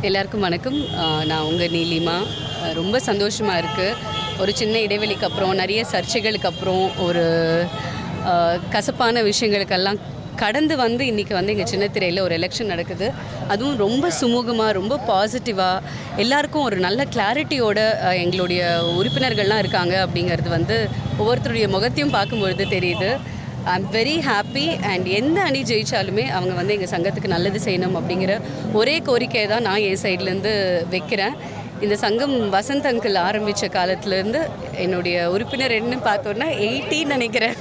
எல்லாருக்கும் வணக்கம் ஆஹ் நான் உங்கள் நீலிமா ஆஹ் ரொம்ப சந்தோஷமாக இருக்குது ஒரு சின்ன இடைவெளிக்கு அப்புறம் நிறைய சர்ச்சைகளுக்கு அப்புறம் ஒரு ஆஹ் கசப்பான விஷயங்களுக்கெல்லாம் கடந்து வந்து இன்றைக்கி வந்து எங்கள் சின்ன திரையில் ஒரு எலெக்ஷன் நடக்குது அதுவும் ரொம்ப சுமூகமாக ரொம்ப பாசிட்டிவாக எல்லாருக்கும் ஒரு நல்ல கிளாரிட்டியோட ஆஹ் எங்களுடைய உறுப்பினர்கள்லாம் இருக்காங்க அப்படிங்கிறது வந்து ஒவ்வொருத்தருடைய முகத்தையும் பார்க்கும்பொழுது தெரியுது I am very happy and எந்த அணி ஜெயிச்சாலுமே அவங்க வந்து எங்கள் சங்கத்துக்கு நல்லது செய்யணும் அப்படிங்கிற ஒரே கோரிக்கையை தான் நான் என் சைட்லேருந்து வைக்கிறேன் இந்த சங்கம் வசந்த் அங்கிள் ஆரம்பித்த காலத்துலேருந்து என்னுடைய உறுப்பினர் என்ன பார்த்தோன்னா எயிட்டின்னு நினைக்கிறேன்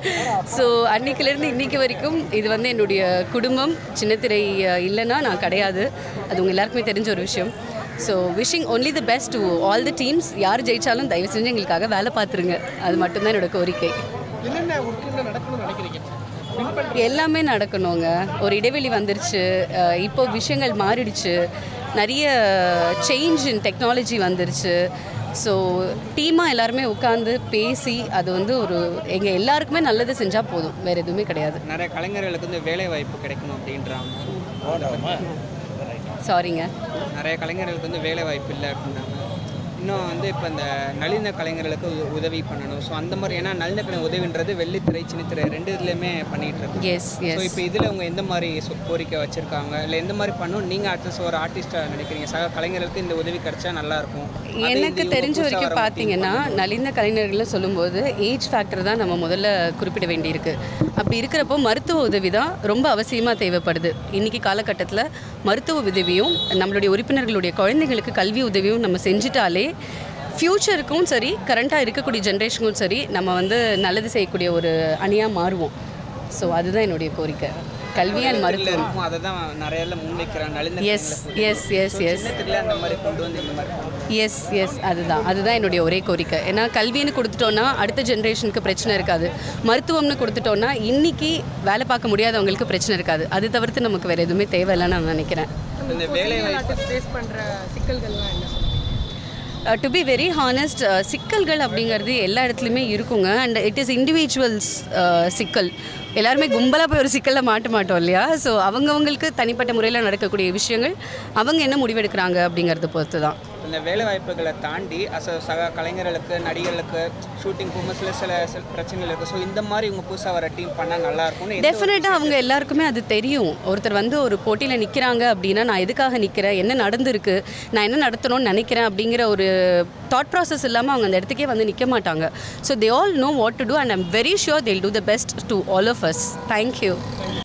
ஸோ அன்னைக்கிலேருந்து இன்னைக்கு வரைக்கும் இது வந்து என்னுடைய குடும்பம் சின்னத்திரை அஹ், இல்லைன்னா நான் கிடையாது அது உங்கள் எல்லாருக்குமே தெரிஞ்ச ஒரு விஷயம் so wishing only the best to all the teams யார் ஜெயிச்சாலும் தயவு செஞ்சு எங்களுக்காக வேலை பார்த்துருங்க அது மட்டும்தான் என்னோட கோரிக்கை என்னென்ன ஒர்க்குன்னு நடக்கணும்னு நினைக்கிறீங்க வின் பண்ற எல்லாமே நடக்கணுங்க ஒரு இடைவெளி வந்துருச்சு அஹ் இப்போ விஷயங்கள் மாறிடுச்சு நிறைய சேஞ்ச் இன் டெக்னாலஜி வந்துருச்சு ஸோ டீமாக எல்லாருமே உட்காந்து பேசி அது வந்து ஒரு எங்கள் எல்லாருக்குமே நல்லது செஞ்சால் போதும் வேறு எதுவுமே கிடையாது நிறைய கலைஞர்களுக்கு வந்து வேலை வாய்ப்பு கிடைக்கணும் அப்படின்றாங்க சாரிங்க நிறைய கலைஞர்களுக்கு வந்து வேலை வாய்ப்பு இல்லை அப்படின்றாங்க இன்னும் வந்து இப்போ இந்த நலிந்த கலைஞர்களுக்கு உ- உதவி பண்ணணும் ஸோ அந்த மாதிரி ஏன்னா நலிந்த கலைஞர் உதவின்றது வெள்ளித்திரை சின்னத்திரை ரெண்டு இதுலேயுமே பண்ணிகிட்டு இருக்கு எஸ் ஸோ எஸ் இப்போ இதில் அவங்க எந்த மாதிரி சொ- கோரிக்கை வச்சுருக்காங்க இல்லை எந்த மாதிரி பண்ணணும் நீங்கள் அடுத்த ஒரு ஆர்டிஸ்ட்டாக நினைக்கிறீங்க சக கலைஞர்களுக்கு இந்த உதவி கிடைச்சா நல்லா இருக்கும் அதே எனக்கு இது இவங்க தெரிஞ்ச புதுசா வரைக்கும் வரவங்க பார்த்தீங்கன்னா நலிந்த கலைஞர்கள்னு சொல்லும்போது ஏஜ் ஃபேக்டர் தான் நம்ம முதல்ல குறிப்பிட வேண்டியிருக்கு அப்படி இருக்கிறப்போ மருத்துவ உதவி தான் ரொம்ப அவசியமாக தேவைப்படுது இன்றைக்கி காலகட்டத்தில் மருத்துவ உதவியும் நம்மளுடைய உறுப்பினர்களுடைய குழந்தைகளுக்கு கல்வி உதவியும் நம்ம செஞ்சிட்டாலே ஃப்யூச்சருக்கும் சரி கரண்ட்டாக இருக்கக்கூடிய ஜென்ரேஷனுக்கும் சரி நம்ம வந்து நல்லது செய்யக்கூடிய ஒரு அணியாக மாறுவோம் ஸோ அதுதான் என்னுடைய கோரிக்கை கல்வி அண்ட் இல்ல மருத்துவம் இருக்கும் அதை தான் நிறைய முன்வைக்கிறாங்க நலிந்த எஸ் எஸ் எஸ் எஸ் சின்னத்திரையில் அந்த மாதிரி கொண்டு வந்து இந்த மாதிரி பண்ணணும். எஸ் எஸ் அதுதான் அதுதான் என்னுடைய ஒரே கோரிக்கை ஏன்னா கல்வின்னு கொடுத்துட்டோன்னா அடுத்த ஜென்ரேஷனுக்கு பிரச்சனை இருக்காது மருத்துவம்னு கொடுத்துட்டோன்னா இன்னைக்கு வேலை பார்க்க முடியாதவங்களுக்கு பிரச்சனை இருக்காது அது தவிர்த்து நமக்கு வேறு எதுவுமே தேவையில்லைன்னு நான் நினைக்கிறேன் இந்த வேலை வாய்ப்பு ஃபேஸ் பண்ற சிக்கல்கள்லாம் என்ன சொல்றீங்க டு பி வெரி ஹானஸ்ட் சிக்கல்கள் அப்படிங்கிறது எல்லா இடத்துலையுமே இருக்குங்க அண்ட் இட் இஸ் இண்டிவிஜுவல்ஸ் சிக்கல் எல்லாருமே கும்பலாக போய் ஒரு சிக்கலில் மாட்ட மாட்டோம் இல்லையா ஸோ அவங்கவங்களுக்கு தனிப்பட்ட முறையில் நடக்கக்கூடிய விஷயங்கள் அவங்க என்ன முடிவெடுக்கிறாங்க அப்படிங்கிறத பொறுத்து தான் இந்த வேலை வாய்ப்புகளை தாண்டி அச சக கலைஞர்களுக்கு நடிகர்களுக்கு ஷூட்டிங் போகும்போது சில சில சில பிரச்சனைகள் இருக்குது ஸோ இந்த மாதிரி இவங்க புதுசாக வர டீம் பண்ணால் நல்லா இருக்கும்னு எந்த ஒரு டெஃபினட்டாக அவங்க எல்லாருக்குமே அது தெரியும் ஒருத்தர் வந்து ஒரு போட்டியில் நிற்கிறாங்க அப்படின்னா நான் எதுக்காக நிற்கிறேன் என்ன நடந்திருக்கு நான் என்ன நடத்தணும்னு நினைக்கிறேன் அப்படிங்கிற ஒரு தாட் ப்ராசஸ் இல்லாமல் அவங்க அந்த இடத்துக்கே வந்து நிற்க மாட்டாங்க so they all know what to do and I'm very sure they'll do the best to all of us thank you